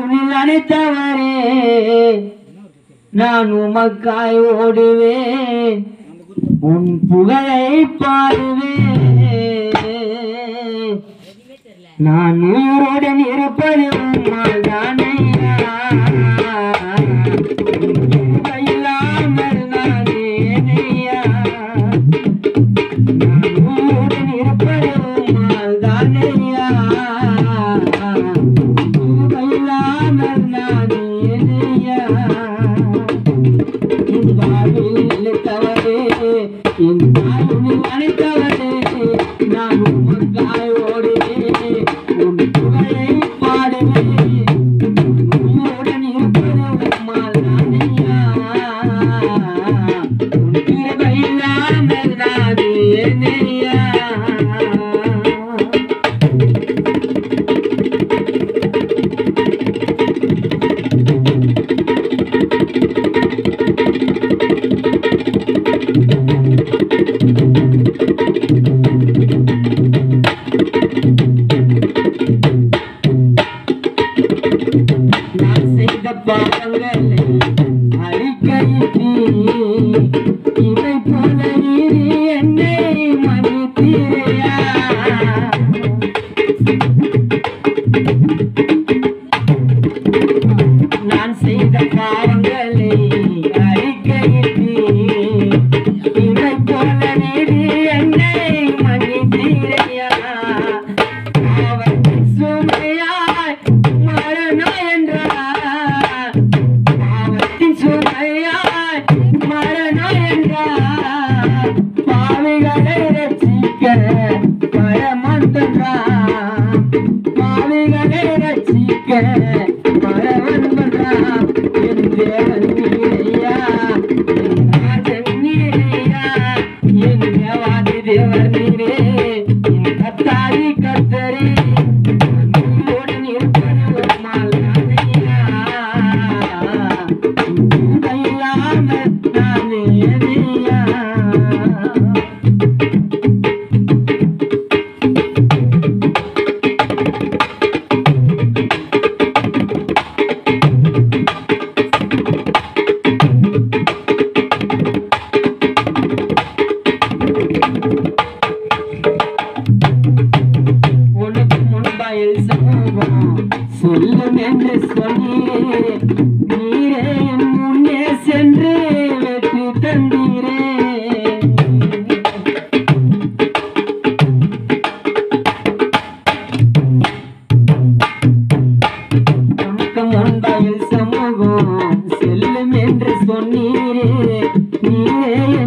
உன்னில் அனைத்தவரே நான் உமக்காய் ஓடுவேன் உன் புகழை பாடுவேன் நான் உயிருடன் இருப்பது உம்மால் தானையா இல்லாமல் நான் ஏனையா நான் உயிருடன் இருப்பது உம்மால் தானையா இல்லாமல் நான் ஏனையா என் வாழ்வில் நிலைத்தவரே, என் வாழ்வில் அழைத்தவரே, நான் உமக்காய் ஓடுவேன், உன் புகழை பாடுவேன். உயிருடன் இருப்பது உம்மால் தானையா. உன் கிருபை இல்லாமல் நான் ஏனையா. நான் செய்த பாவங்களை அறிக்கையிட்டு இவை போல நீர் என்னை மன்னித்தீரையா நான் செய்த பாவங்களை அறிக்கையிட்டு இவை போல நீர் என்னை மன்னித்தீரையா பாவத்தின் சுமையாய் மரணம் என்றார் பாவத்தின் சுமையாய் மரணம் என்றார் பாவிகளை ரட்சிக்க பரமன் தந்தார் பாவிகளை ரட்சிக்க பரமன் தந்தார் என் தேவன் நீரையா என் ராஜன் நீரையா என் தேவாதி தேவர் நீரே என் கத்தாரி கத்தரே உன்னுடன் இருப்பது உம்மால் தானையா. உன் இல்லாமல் நான் ஏனையா. உனக்கு முன்பாயில் சமூகம் செல்லும் என்று சொன்னீரே நீரே என் முன்னே சென்று வெற்றி தந்தீரே உனக்கு முன்பாயில் சமூகம் செல்லும் என்று சொன்னீரே நீரே என்